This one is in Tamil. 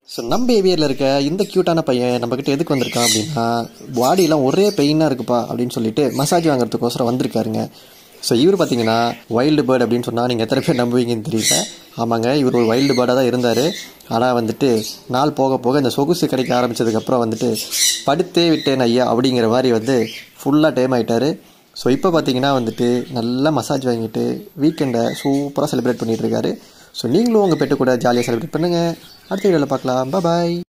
ஸோ நம்ம ஏவியரில் இருக்க இந்த க்யூட்டான பையன் நம்மக்கிட்ட எதுக்கு வந்திருக்கான் அப்படின்னா பாடியெல்லாம் ஒரே பெயினாக இருக்குப்பா அப்படின்னு சொல்லிட்டு மசாஜ் வாங்குறதுக்கோசரம் வந்திருக்காருங்க ஸோ இவர் பார்த்தீங்கன்னா வைல்டு பேர்ட் அப்படின்னு சொன்னால் நீங்கள் எத்தனை பேர் நம்புவீங்கன்னு தெரியல ஆமாங்க இவர் ஒரு வைல்டு பேர்டாக தான் இருந்தார் ஆனால் வந்துட்டு நாள் போக போக இந்த சொகுசு கிடைக்க ஆரம்பித்ததுக்கப்புறம் வந்துட்டு படுத்தே விட்டேன் ஐயா அப்படிங்கிற மாதிரி வந்து ஃபுல்லாக டைம் ஆகிட்டார் ஸோ இப்போ பார்த்தீங்கன்னா வந்துட்டு நல்லா மசாஜ் வாங்கிட்டு வீக்கெண்டை சூப்பராக செலிப்ரேட் பண்ணிகிட்டு இருக்காரு ஸோ நீங்களும் உங்கள் பெட்டு கூட ஜாலியாக செலிப்ரேட் பண்ணுங்கள் அடுத்த வீடியோவில் பார்க்கலாம் பாய்